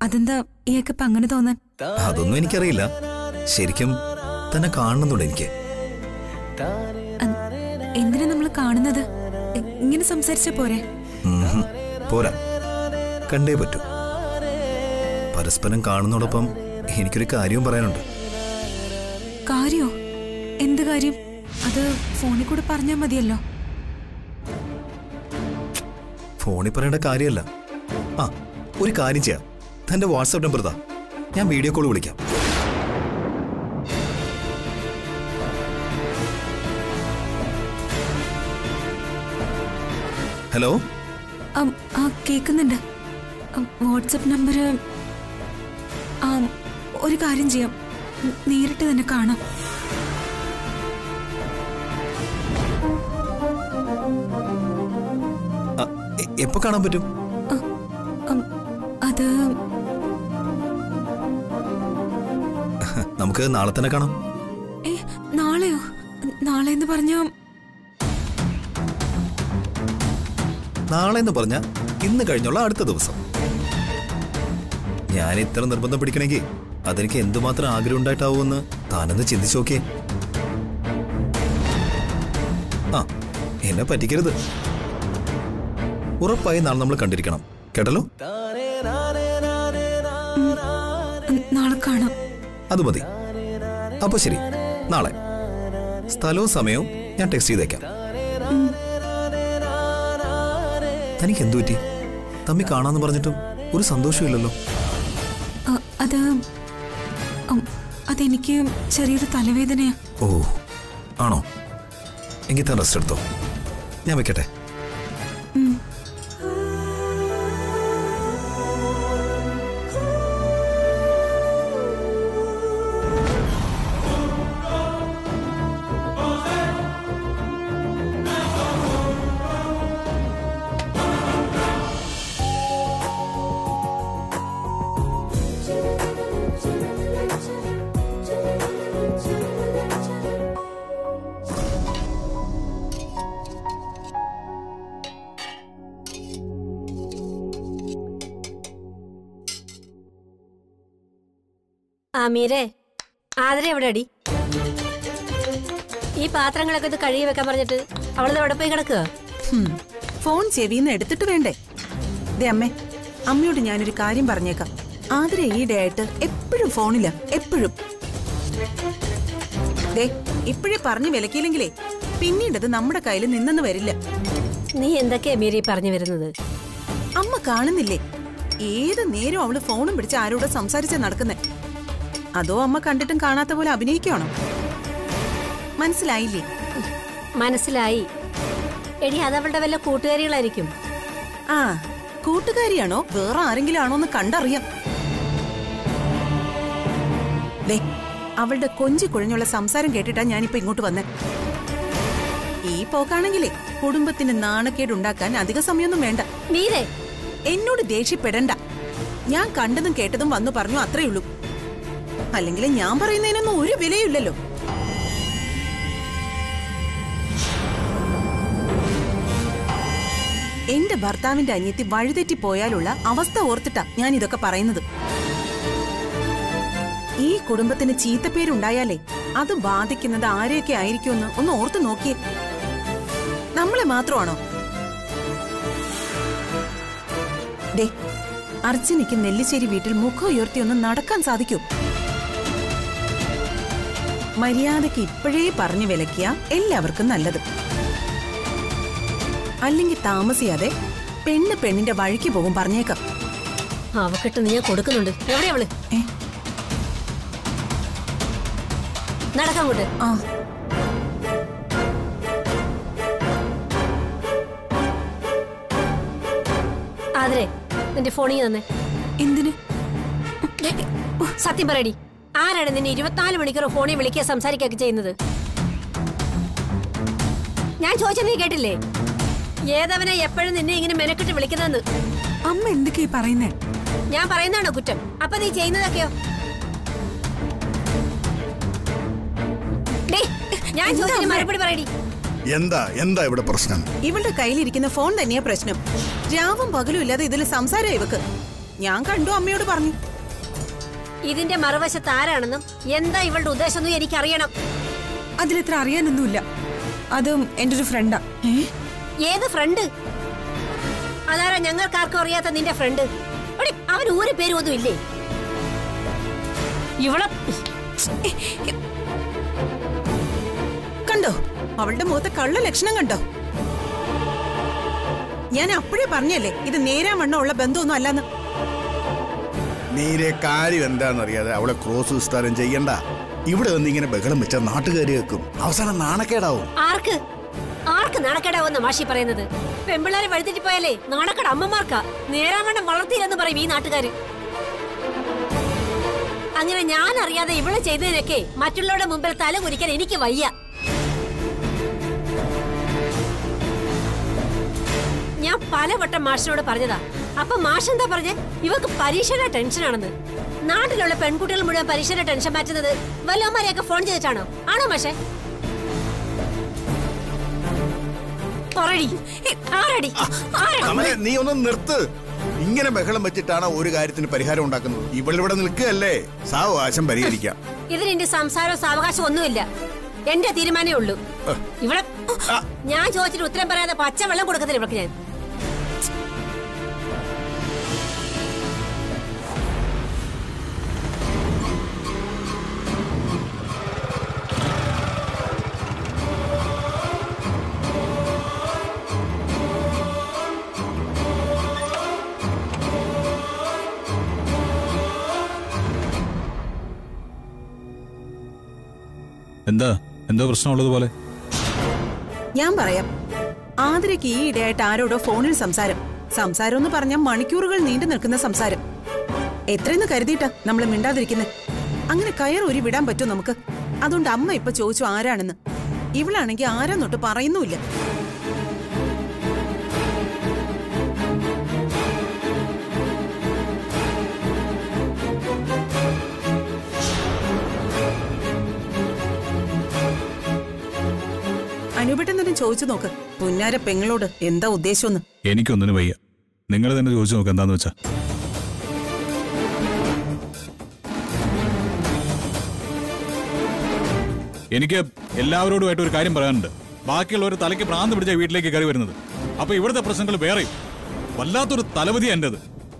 അതെന്താ ഇയാൾക്ക് ഇപ്പൊ അങ്ങനെ തോന്നാൻ അതൊന്നും എനിക്കറിയില്ല ശരിക്കും തന്നെ കാണുന്നുണ്ട് എനിക്ക് അ- എന്തിനാ നമ്മൾ കാണുന്നത് ഇ- ഇങ്ങനെ സംസാരിച്ച പോരെ ഉംഹും. പോരാ കണ്ടേ പറ്റൂ പരസ്പരം കാണുന്നതോടൊപ്പം എനിക്കൊരു കാര്യവും പറയാനുണ്ട് കാര്യോ എന്ത് കാര്യം അത് ഫോണിൽ കൂടെ പറഞ്ഞാൽ മതിയല്ലോ ഫോണിൽ പറയേണ്ട കാര്യമല്ല ആ ഒരു കാര്യം ചെയ്യാം തന്റെ വാട്സാപ്പ് നമ്പർ താ ഞാൻ വീഡിയോ കോൾ വിളിക്കാം ഹലോ അം, ആ കേൾക്കുന്നുണ്ട് അം, വാട്സപ്പ് നമ്പർ ആ ഒരു കാര്യം ചെയ്യാം ഉം, നേരിട്ട് തന്നെ കാണാം ആ, എ- എപ്പോ കാണാൻ പറ്റും അ, അം, അത് നമുക്ക് നാളെ തന്നെ കാണാം ഏ നാളെയോ നാളെ എന്ന് പറഞ്ഞ നാളെ എന്ന് പറഞ്ഞ ഇന്ന് കഴിഞ്ഞുള്ള അടുത്ത ദിവസം ഞാൻ ഇത്ര നിർബന്ധം പിടിക്കണമെങ്കിൽ അതെനിക്ക് എന്തുമാത്രം ആഗ്രഹം ഉണ്ടായിട്ടാവുമെന്ന് താനൊന്ന് ചിന്തിച്ചു നോക്കിയേ ആ എന്നെ പറ്റിക്കരുത് ഉറപ്പായി നാളെ നമ്മൾ കണ്ടിരിക്കണം കേട്ടല്ലോ നാളെ കാണാം അത് മതി അപ്പൊ ശരി നാളെ സ്ഥലവും സമയവും ഞാൻ ടെക്സ്റ്റ് ചെയ്തേക്കാം തനിക്ക് എന്തു പറ്റി തമ്മി കാണാന്ന് പറഞ്ഞിട്ടും ഒരു സന്തോഷമില്ലല്ലോ അ, അത് അം, അതെനിക്ക് ചെറിയൊരു തലവേദനയാ ഓ ആണോ എങ്കിൽ താൻ റെസ്റ്റ് എടുത്തോ ഞാൻ വെക്കട്ടെ ഉം. ആ മീരേ ആദര എവിടെ അടി ഈ പാത്രങ്ങളൊക്കെ ഇത് കഴുകി വെക്കാൻ പറഞ്ഞിട്ട് അവളത് എവിടെ പോയി കിടക്കുക ഹും, ഫോൺ ചെവിന്ന് എടുത്തിട്ട് വേണ്ടേ ദേ അമ്മേ അമ്മയോട് ഞാനൊരു കാര്യം പറഞ്ഞേക്കാം ആതിര ഈയിടെ ആയിട്ട് എപ്പോഴും ഫോണില്ല എപ്പോഴും ദേ ഇപ്പോഴേ പറഞ്ഞു വിലക്കിയില്ലെങ്കിലേ പിന്നീടത് നമ്മുടെ കയ്യിൽ നിന്നെന്ന് വരില്ല നീ എന്തൊക്കെയാ മീര ഈ പറഞ്ഞു വരുന്നത് അമ്മ കാണുന്നില്ലേ ഏത് നേരം അവള് ഫോണും പിടിച്ച് ആരോടോ സംസാരിച്ച നടക്കുന്നേ അതോ അമ്മ കണ്ടിട്ടും കാണാത്ത പോലെ അഭിനയിക്കണോ മനസ്സിലായില്ലേ മനസ്സിലായി എടി അതവളുടെ വല്ല കൂട്ടുകാരികളായിരിക്കും ആ കൂട്ടുകാരിയാണോ വേറെ ആരെങ്കിലും ആണോ എന്ന് കണ്ടറിയാം ദേ, അവളുടെ കൊഞ്ചി കുഴഞ്ഞുള്ള സംസാരം കേട്ടിട്ടാ ഞാനിപ്പോ ഇങ്ങോട്ട് വന്നേ ഈ പോക്കാണെങ്കിലേ കുടുംബത്തിന് നാണക്കേടുണ്ടാക്കാൻ അധിക സമയമൊന്നും വേണ്ട മീരേ എന്നോട് ദേഷ്യപ്പെടണ്ട ഞാൻ കണ്ടതും കേട്ടതും വന്നു പറഞ്ഞു അത്രേ ഉള്ളൂ അല്ലെങ്കിൽ ഞാൻ പറയുന്നതിനൊന്നും ഒരു വിലയില്ലല്ലോ എന്റെ ഭർത്താവിന്റെ അനിയത്തി വഴിതെറ്റി പോയാലുള്ള അവസ്ഥ ഓർത്തിട്ടാ ഞാൻ ഇതൊക്കെ പറയുന്നത് ഈ കുടുംബത്തിന് ചീത്തപ്പേരുണ്ടായാലേ അത് ബാധിക്കുന്നത് ആരെയൊക്കെ ആയിരിക്കുമെന്ന് ഒന്ന് ഓർത്തു നോക്കിയേ നമ്മളെ മാത്രമാണോ ദേ അർച്ചനയ്ക്ക് നെല്ലിശ്ശേരി വീട്ടിൽ മുഖം ഉയർത്തി ഒന്ന് നടക്കാൻ സാധിക്കൂ മര്യാദയ്ക്ക് ഇപ്പോഴേ പറഞ്ഞു വിലക്കിയ എല്ലാവർക്കും നല്ലത് അല്ലെങ്കിൽ താമസിയാതെ പെണ്ണ് പെണ്ണിന്റെ വഴിക്ക് പോകും പറഞ്ഞേക്കാം അവക്കിട്ട് നീ ഞാൻ കൊടുക്കുന്നുണ്ട് എവിടെയാ അവള് ഏ നടക്കങ്ങോട്ട് ആ ആദരേ നിന്റെ ഫോണിൽ തന്നെ എന്തിന് സത്യം പറയടി ആരാണ് നിന്നെ ഇരുപത്തിനാല് മണിക്കൂർ ഫോണിൽ വിളിക്കുക സംസാരിക്കുകയൊക്കെ ചെയ്യുന്നത് ഞാൻ ചോദിച്ചത് നീ കേട്ടില്ലേ ഏതവനെ എപ്പോഴും നിന്നെ ഇങ്ങനെ മെനക്കെട്ട് വിളിക്കുന്നതെന്ന് അമ്മ എന്തൊക്കെയാ ഈ പറയുന്നേ ഞാൻ പറയുന്നതാണോ കുറ്റം അപ്പൊ നീ ചെയ്യുന്നതൊക്കെയോ ഡേയ്, ഞാൻ ചോദിച്ചതിന് മറുപടി പറയടി എന്താ എന്താ ഇവിടെ പ്രശ്നം ഇവളുടെ കയ്യിലിരിക്കുന്ന ഫോൺ തന്നെയാ പ്രശ്നം രാവും പകലും ഇല്ലാതെ ഇതിൽ സംസാരം ഇവക്ക് ഞാൻ കണ്ടു അമ്മയോട് പറഞ്ഞു ഇതിന്റെ മറുവശത്ത് ആരാണെന്നും എന്താ ഇവളുടെ ഉദ്ദേശം എന്നും എനിക്കറിയണം അതിലിത്ര അറിയാനൊന്നുമില്ല അതും എൻ്റെ ഒരു ഫ്രണ്ടാ ഏത് ഫ്രണ്ട് അതാരാ ഞങ്ങൾക്കാർക്കും അറിയാത്ത നിന്റെ ഫ്രണ്ട് എടി, അവൻ ഒരു പേരും ഒന്നും ഇല്ലേ ഇവളെ കണ്ടോ അവളുടെ മുഖത്തെ കള്ള ലക്ഷണം കണ്ടോ ഞാൻ അപ്പോഴേ പറഞ്ഞല്ലേ ഇത് നേരാ വണ്ണം ഉള്ള ബന്ധമൊന്നും അല്ലെന്ന് നീരെ കാര്യം എന്താണെന്നറിയാതെ അവളെ ക്രോസ് വിസ്താരം ചെയ്യണ്ട ഇവിടെ നിന്ന് ഇങ്ങനെ ബഹളം വെച്ചാൽ നാട്ടുകാരി വെക്കും അവസാനം നാണക്കേടാവും ആർക്ക് ആർക്ക് നാണക്കേടാവുന്ന മാഷി പറയുന്നത് പെമ്പിള്ളാരെ വഴുതിട്ട് പോയാലേ നാണക്കേട് അമ്മമാർക്കാ നേരാവണ്ണം വളർത്തിയില്ലെന്ന് പറയും ഈ നാട്ടുകാര് അങ്ങനെ ഞാൻ അറിയാതെ ഇവള് ചെയ്തതിനൊക്കെ മറ്റുള്ളവരുടെ മുമ്പിൽ തല കുരിക്കാൻ എനിക്ക് വയ്യ ഞാൻ പലവട്ടം മാഷിനോട് പറഞ്ഞതാ അപ്പൊ മാഷ് എന്താ പറഞ്ഞേ ഇവക്ക് പരീക്ഷയുടെ ടെൻഷനാണെന്ന് നാട്ടിലുള്ള പെൺകുട്ടികൾ മുഴുവൻ പരീക്ഷയുടെ ടെൻഷൻ മാറ്റുന്നത് വല്ലവന്മാരെയൊക്കെ ഫോൺ ചെയ്തിട്ടാണോ ആണോ മാഷേ പറയടി. ഏ, ആരടി ആരടി കമലെ നീ ഒന്ന് നിർത്ത് ഇങ്ങനെ ബഹളം വെച്ചിട്ടാണ് ഒരു കാര്യത്തിന് പരിഹാരം ഉണ്ടാക്കുന്നത് ഇവളിവിടെ നിൽക്കുകയല്ലേ സാവകാശം പരിഹരിക്കാം ഇതിന് എന്റെ സംസാരവും സാവകാശം ഒന്നുമില്ല എന്റെ തീരുമാനമേ ഉള്ളൂ ഇവിടെ ഞാൻ ചോദിച്ചിട്ട് ഉത്തരം പറയാതെ പച്ചവെള്ളം കൊടുക്കത്തില്ല ഇവർക്ക് ഞാൻ എന്താ എന്തോ പ്രശ്നമുള്ളതുപോലെ ഞാൻ പറയാം ആതിരയ്ക്ക് ഈ ഇടയായിട്ട് ആരോടോ ഫോണിൽ സംസാരം സംസാരം എന്ന് പറഞ്ഞാൽ മണിക്കൂറുകൾ നീണ്ടു നിൽക്കുന്ന സംസാരം എത്രയെന്ന് കരുതിയിട്ടാ നമ്മൾ മിണ്ടാതിരിക്കുന്നത് അങ്ങനെ കയർ ഒരു വിടാൻ പറ്റും നമുക്ക് അതുകൊണ്ട് അമ്മ ഇപ്പൊ ചോദിച്ചു ആരാണെന്ന് ഇവളാണെങ്കിൽ ആരാന്നൊട്ട് പറയുന്നുമില്ല അനുപെട്ടെന്നും ചോദിച്ചു നോക്ക് പുന്നാര പെങ്ങളോട് എന്താ ഉദ്ദേശമെന്ന് എനിക്കൊന്നിനും വയ്യ നിങ്ങൾ തന്നെ ചോദിച്ചു നോക്ക് എന്താന്ന് വെച്ചാ എനിക്ക് എല്ലാവരോടുമായിട്ട് ഒരു കാര്യം പറയാനുണ്ട് ബാക്കിയുള്ളവർ തലയ്ക്ക് ഭ്രാന്ത് പിടിച്ച വീട്ടിലേക്ക് കയറി വരുന്നത് അപ്പൊ ഇവിടുത്തെ പ്രശ്നങ്ങൾ വേറെയും വല്ലാത്തൊരു തലവതി എന്റേത്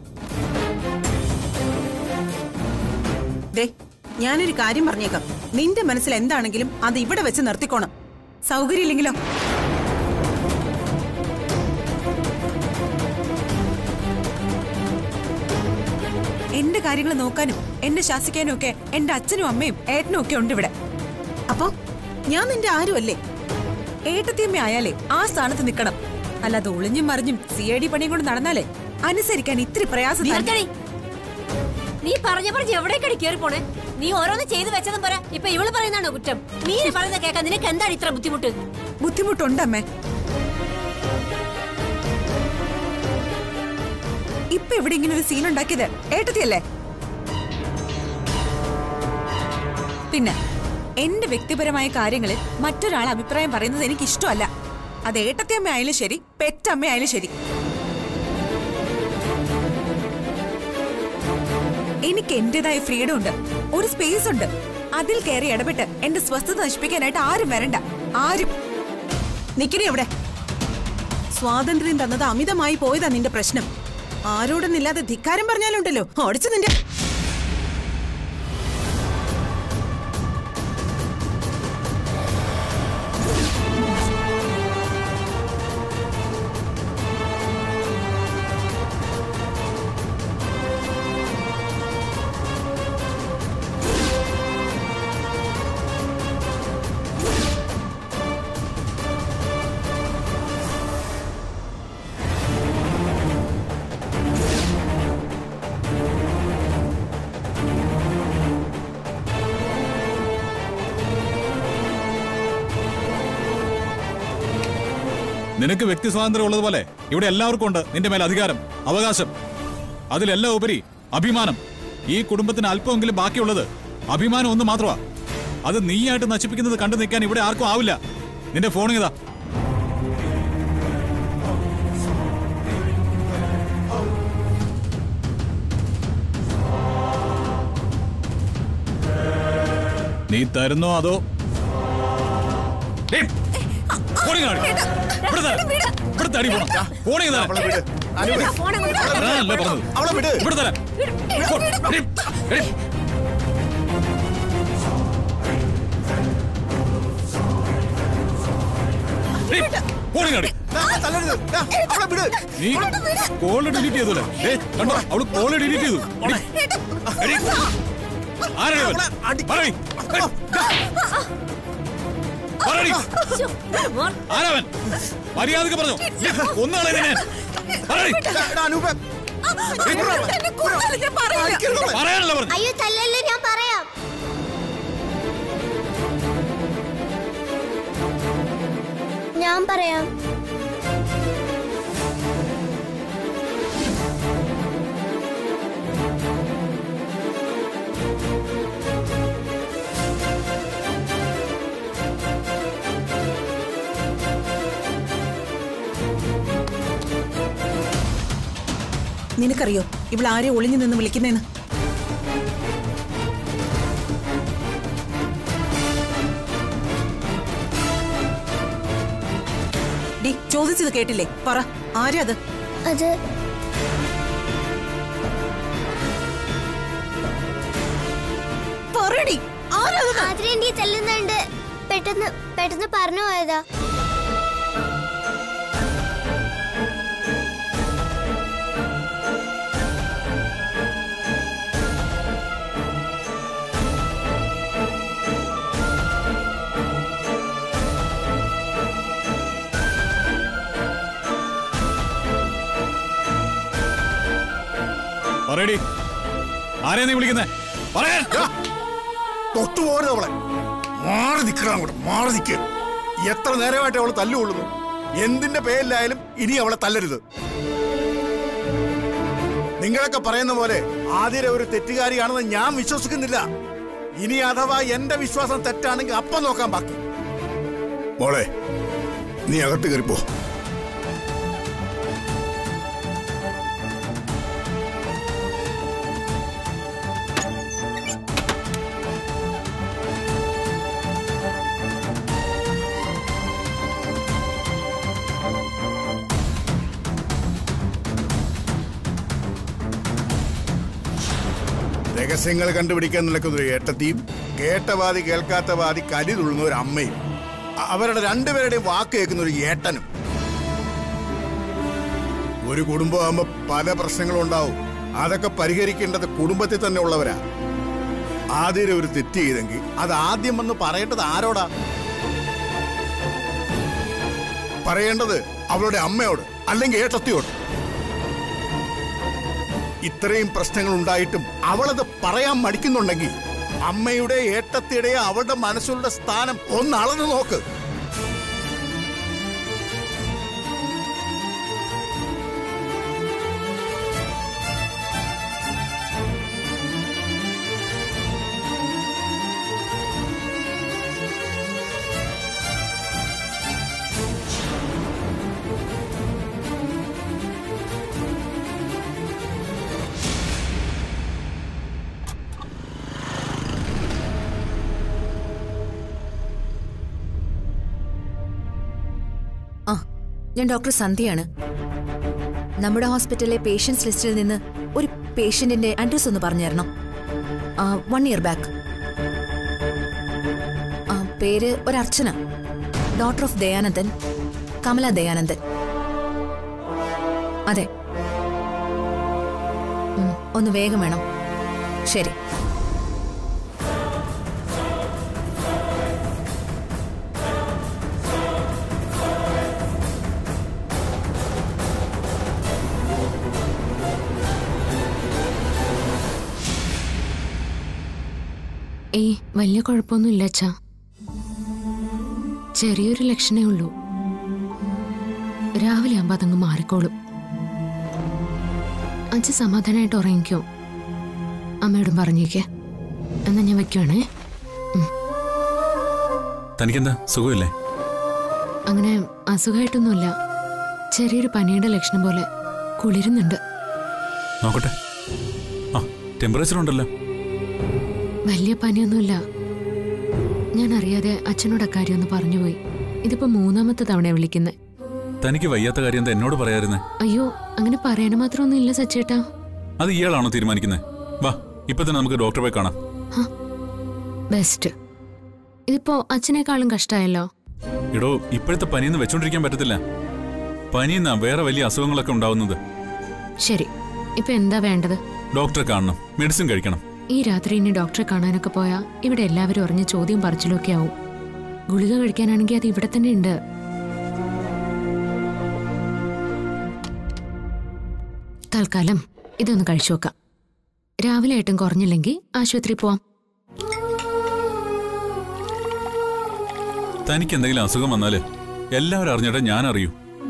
ദേ ഞാനൊരു കാര്യം പറഞ്ഞേക്കാം നിന്റെ മനസ്സിൽ എന്താണെങ്കിലും അത് ഇവിടെ വെച്ച് നിർത്തിക്കോണം സൗകര്യമില്ലെങ്കിലോ എന്റെ കാര്യങ്ങൾ നോക്കാനും എന്നെ ശാസിക്കാനും ഒക്കെ എന്റെ അച്ഛനും അമ്മയും ഏട്ടനും ഒക്കെ ഉണ്ട് ഇവിടെ അപ്പോ ഞാൻ നിന്റെ ആരുമല്ലേ ഏട്ടത്തിയമ്മ ആയാലേ ആ സ്ഥാനത്ത് നിൽക്കണം അല്ലാതെ ഒളിഞ്ഞും മറിഞ്ഞും സി ഐ ഡി പണിയും കൊണ്ട് നടന്നാലേ അനുസരിക്കാൻ ഇത്തിരി പ്രയാസം തന്നെ. നിർത്തടി നീ പറഞ്ഞ പറഞ്ഞ് എവിടേക്കടി കേറി പോണേ നീ ഓരോന്ന് ചെയ്തു വെച്ചതും പോരാ ഇപ്പൊ ഇവള് പറയുന്നതാണോ കുറ്റം നീ പറയുന്ന കേൾക്കാൻ നിനക്ക് എന്താണ് ഇത്ര ബുദ്ധിമുട്ട് ബുദ്ധിമുട്ടുണ്ട് അമ്മേ ഇപ്പൊ ഇവിടെ ഇങ്ങനെ ഒരു സീൻ ഉണ്ടാക്കിയത് ഏട്ടത്തിയല്ലേ പിന്നെ എന്റെ വ്യക്തിപരമായ കാര്യങ്ങളിൽ മറ്റൊരാൾ അഭിപ്രായം പറയുന്നത് എനിക്ക് ഇഷ്ടമല്ല അത് ഏട്ടത്തിയമ്മ ആയാലും ശരി പെറ്റമ്മ ആയാലും ശരി എനിക്ക് എന്റേതായ ഫ്രീഡം ഉണ്ട് ഒരു സ്പേസ് ഉണ്ട് അതിൽ കയറി ഇടപെട്ട് എന്റെ സ്വസ്ഥത നശിപ്പിക്കാനായിട്ട് ആരും വരണ്ട ആരും നിക്കണേ എവിടെ സ്വാതന്ത്ര്യം തന്നത് അമിതമായി പോയതാ നിന്റെ പ്രശ്നം ആരോടൊന്നില്ലാതെ ധിക്കാരം പറഞ്ഞാലുണ്ടല്ലോ ഓടിച്ചു നിന്റെ നിനക്ക് വ്യക്തി സ്വാതന്ത്ര്യം ഉള്ളതുപോലെ ഇവിടെ എല്ലാവർക്കും ഉണ്ട് നിന്റെ മേൽ അധികാരം അവകാശം അതിലെല്ലാം ഉപരി അഭിമാനം ഈ കുടുംബത്തിന് അല്പമെങ്കിലും ബാക്കിയുള്ളത് അഭിമാനം ഒന്ന് മാത്രമാ അത് നീയായിട്ട് നശിപ്പിക്കുന്നത് കണ്ടു നിൽക്കാൻ ഇവിടെ ആർക്കും ആവില്ല നിന്റെ ഫോൺ ഇതാ നീ തരുന്നോ അതോ ഏയ്, ഫോണിങ് കാണ്. ഇവിടെ തരാം. ഇവിടെ തടി പോണം. ഫോണിങ് തരാം. അവളെ വിട് അനു, ഫോൺ അങ്ങോട്ട് തരാനല്ലേ പറഞ്ഞത്. അവളെ വിട് ഇവിടെ തരാം. ഫോൺ. എടി, എടി. എടി, ഫോണിങ് കാണ്. ദാ, തല്ലരുത്. ദാ, അവളെ വിട് നീ കോള് ഡിലീറ്റ് ചെയ്തല്ലേ ഏ കണ്ടോ അവള് കോള് ഡിലീറ്റ് ചെയ്തു എടി, എടി. ആരാണ് ഇവൻ? പറയ്. ഏയ്, ദാ. പറയടി. ശ്ശോ, മോൻ ആരാവൻ മര്യാദക്ക് പറഞ്ഞു ഒന്നാളെ ഞാൻ പറയടി. ദാ, ദാ, അനൂപേ. അടിക്കരുത്. പറയാനല്ല പറഞ്ഞു അയ്യോ തല്ലല്ലേ ഞാൻ പറയാം ഞാൻ പറയാം നിനക്കറിയോ ഇവിടെ ആരെ ഒളിഞ്ഞു നിന്ന് വിളിക്കുന്നേന്ന് ഡി ചോദിച്ചത് കേട്ടില്ലേ പറ ആരാ അത് അത് പറയടി ആരാ അത്? ആതിരേണ്ടി ചെല്ലുന്നുണ്ട് പെട്ടെന്ന് പെട്ടെന്ന് പറഞ്ഞു പോയതാ പറയടി ആരെയാ നീ വിളിക്കുന്നേ പറയാൻ ദാ, തൊട്ടു പോരുത് അവളെ മാറി നിക്കണം അങ്ങോട്ട് മാറി നിൽക്ക് എത്ര നേരമായിട്ട് അവളെ തല്ലുകൊള്ളുന്നു എന്തിന്റെ പേരിലായാലും ഇനി അവളെ തല്ലരുത് നിങ്ങളൊക്കെ പറയുന്ന പോലെ ആതിര ഒരു തെറ്റുകാരിയാണെന്ന് ഞാൻ വിശ്വസിക്കുന്നില്ല ഇനി അഥവാ എന്റെ വിശ്വാസം തെറ്റാണെങ്കിൽ അപ്പം നോക്കാൻ ബാക്കി മോളെ നീ അകത്ത് കയറിപ്പോ രഹസ്യങ്ങൾ കണ്ടുപിടിക്കാൻ നടക്കുന്ന ഒരു ഏട്ടത്തിയും കേട്ടവാദി കേൾക്കാത്ത വാദി കലി തുള്ളുന്ന ഒരു അമ്മയും അ- അവരുടെ രണ്ടുപേരുടെയും വാക്ക് കേൾക്കുന്ന ഒരു ഏട്ടനും ഒരു കുടുംബമാകുമ്പോ പല പ്രശ്നങ്ങളും ഉണ്ടാവും അതൊക്കെ പരിഹരിക്കേണ്ടത് കുടുംബത്തിൽ തന്നെ ഉള്ളവരാ ആദ്യം ഒരു തെറ്റ് ചെയ്തെങ്കിൽ അത് ആദ്യം വന്ന് പറയേണ്ടത് ആരോടാ പറയേണ്ടത് അവളുടെ അമ്മയോട് അല്ലെങ്കിൽ ഏട്ടത്തിയോട് ഇത്രയും പ്രശ്നങ്ങൾ ഉണ്ടായിട്ടും അവളത് പറയാൻ മടിക്കുന്നുണ്ടെങ്കിൽ അമ്മയുടെ ഏട്ടത്തിയുടെ അവളുടെ മനസ്സിലുള്ള സ്ഥാനം ഒന്ന് അളന്നു നോക്ക് ആ ഞാൻ ഡോക്ടർ സന്ധ്യയാണ് നമ്മുടെ ഹോസ്പിറ്റലിലെ പേഷ്യൻസ് ലിസ്റ്റിൽ നിന്ന് ഒരു പേഷ്യന്റിന്റെ അഡ്രസ് ഒന്ന് പറഞ്ഞു തരണം വൺ ഇയർ ബാക്ക് പേര് ഒരു അർച്ചന ഡോക്ടർ ഓഫ് ദയാനന്ദൻ കമല ദയാനന്ദൻ അതെ ഉം, ഒന്ന് വേഗം വേണം ശരി ഏയ് വലിയ കുഴപ്പമൊന്നുമില്ല അച്ഛാ ചെറിയൊരു ലക്ഷണേ ഉള്ളൂ രാവിലെ ആകുമ്പോൾ അതങ്ങ് മാറിക്കോളും അച്ഛൻ സമാധാനമായിട്ട് ഉറങ്ങിക്കോ അമ്മയോടും പറഞ്ഞേക്കേ എന്നാ ഞാൻ വെക്കുവാണേ തനിക്കെന്താ സുഖമില്ലേ അങ്ങനെ അസുഖമായിട്ടൊന്നുമില്ല ചെറിയൊരു പനിയുടെ ലക്ഷണം പോലെ കുളിരുന്നുണ്ട് നോക്കട്ടെ ആ ടെമ്പറേച്ചർ ഉണ്ടല്ലോ വലിയ പനിയൊന്നുമില്ല ഞാൻ അറിയാതെ അച്ഛനോട് അക്കാര്യം ഒന്ന് പറഞ്ഞുപോയി ഇതിപ്പോ മൂന്നാമത്തെ തവണ വിളിക്കുന്നത് തനിക്ക് വയ്യാത്ത കാര്യം എന്താ എന്നോട് പറയായിരുന്നേ അയ്യോ അങ്ങനെ പറയാൻ മാത്രമൊന്നും ഇല്ല സച്ചേട്ടാ അത് ഇയാളാണോ തീരുമാനിക്കുന്നത് വാ ഇപ്പൊ തന്നെ നമുക്ക് ഡോക്ടറെ പോയി കാണാം ബെസ്റ്റ് ഇതിപ്പോ അച്ഛനേക്കാളും കഷ്ടമായല്ലോ ഇടോ ഇപ്പോഴത്തെ പനിയൊന്നും വെച്ചോണ്ടിരിക്കാൻ പറ്റത്തില്ല പനിയെന്നാ വേറെ വലിയ അസുഖങ്ങളൊക്കെ ഉണ്ടാവുന്നത് ശരി ഇപ്പൊ എന്താ വേണ്ടത് ഡോക്ടറെ കാണണം മെഡിസിൻ കഴിക്കണം ഈ രാത്രി ഇനി ഡോക്ടറെ കാണാനൊക്കെ പോയാ ഇവിടെ എല്ലാവരും അറിഞ്ഞ് ചോദ്യം പറച്ചിലും ഒക്കെ ആവും ഗുളിക കഴിക്കാനാണെങ്കിൽ അത് ഇവിടെ തന്നെ ഉണ്ട് തൽക്കാലം ഇതൊന്ന് കഴിച്ചു നോക്കാം രാവിലെ ആയിട്ടും കുറഞ്ഞില്ലെങ്കിൽ ആശുപത്രി പോവാം തനിക്ക് എന്തെങ്കിലും അസുഖം വന്നാല് എല്ലാവരും അറിഞ്ഞിട്ട് ഞാൻ അറിയൂ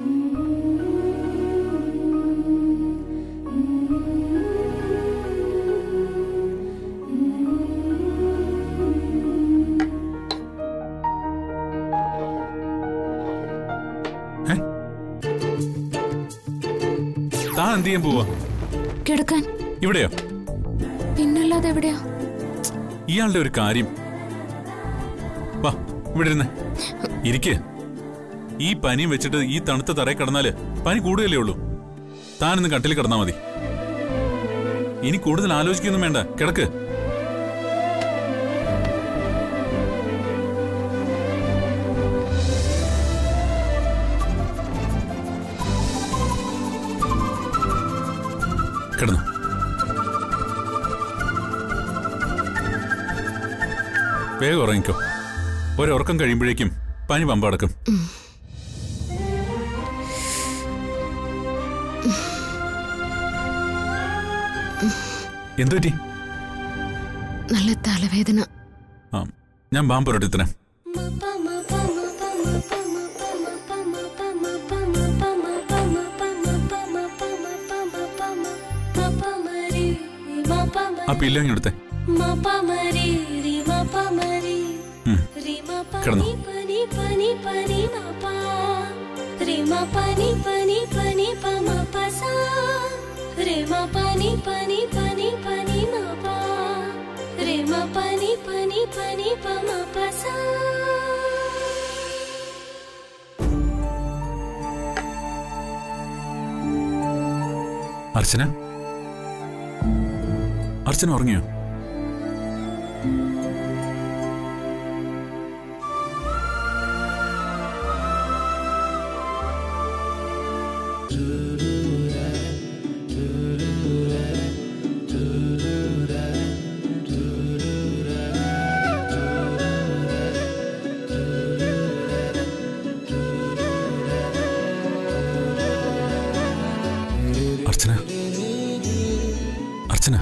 ഏ? താൻ എന്ത് ചെയ്യാൻ പോവാ കിടക്കാൻ ഇവിടെയോ പിന്നല്ലാതെ എവിടെയാ ഇയാളുടെ ഒരു കാര്യം വാ ഇവിടെ ഇരുന്ന് ഇരിക്ക് ഈ പനിയും വെച്ചിട്ട് ഈ തണുത്ത തറയിൽ കിടന്നാല് പനി കൂടുതലേ ഉള്ളൂ താനിന്ന് കട്ടിൽ കിടന്നാ മതി ഇനി കൂടുതൽ ആലോചിക്കൊന്നും വേണ്ട കിടക്ക് കിടന്നു വേഗം ഉറങ്ങിക്കോ ഒരുറക്കം കഴിയുമ്പോഴേക്കും പനി പമ്പടക്കും എന്തുപറ്റി നല്ല തലവേദന ആ ഞാൻ ബാമ്പ് പുരട്ടിത്തരാം ആ പില്ല എടുത്തേ ഉം. കിടന്നോ അർച്ചന അർച്ചന ഉറങ്ങിയോ അർച്ചന അർച്ചന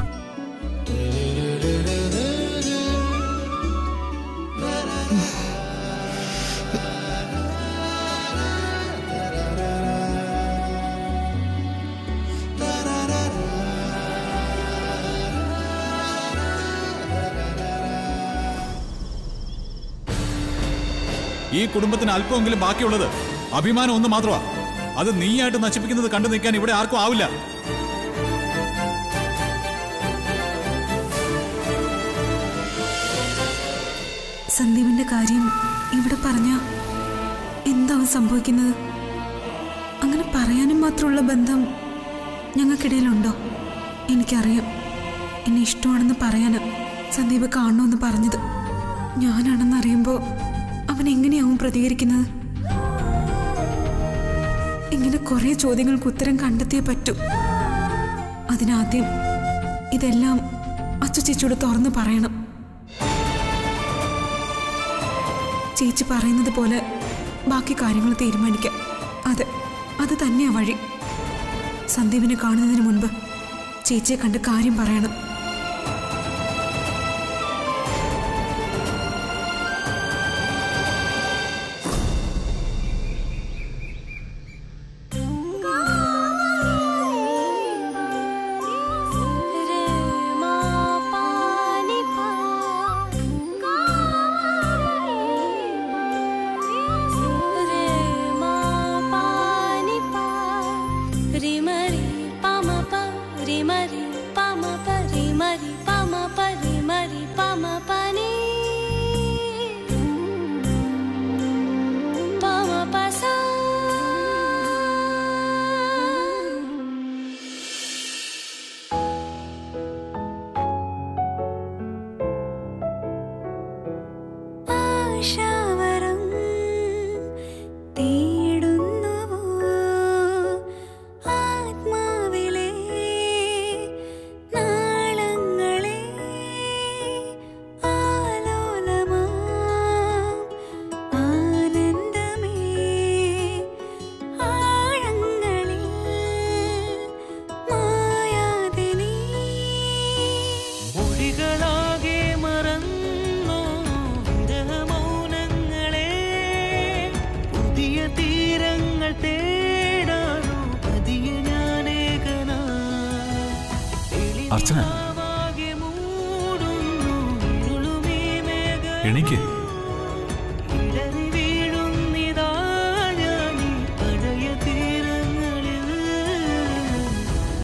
ഈ കുടുംബത്തിന് അല്പമെങ്കിലും ബാക്കിയുള്ളത് അഭിമാനം ഒന്ന് മാത്രമാ അത് നീയായിട്ട് നശിപ്പിക്കുന്നത് കണ്ടു നിൽക്കാൻ ഇവിടെ ആർക്കും ആവില്ല സന്ദീപിന്റെ കാര്യം ഇവിടെ പറഞ്ഞ എന്താവും സംഭവിക്കുന്നത് അങ്ങനെ പറയാനും മാത്രമുള്ള ബന്ധം ഞങ്ങൾക്കിടയിലുണ്ടോ എനിക്കറിയാം എന്നെ ഇഷ്ടമാണെന്ന് പറയാനാ സന്ദീപ് കാണണമെന്ന് പറഞ്ഞത് ഞാനാണെന്ന് അറിയുമ്പോൾ അവൻ എങ്ങനെയാവും പ്രതികരിക്കുന്നത് ഇങ്ങനെ കുറേ ചോദ്യങ്ങൾക്ക് ഉത്തരം കണ്ടെത്തിയേ പറ്റൂ അതിനാദ്യം ഇതെല്ലാം അച്ചു ചേച്ചിയോട് തുറന്നു പറയണം ചേച്ചി പറയുന്നത് പോലെ ബാക്കി കാര്യങ്ങൾ തീരുമാനിക്കാം അതെ അത് തന്നെയാ വഴി സന്ദീപിനെ കാണുന്നതിന് മുൻപ് ചേച്ചിയെ കണ്ട് കാര്യം പറയണം रे मरे पामा पा रे मरे पामा पा रे അർച്ചന എണീക്ക്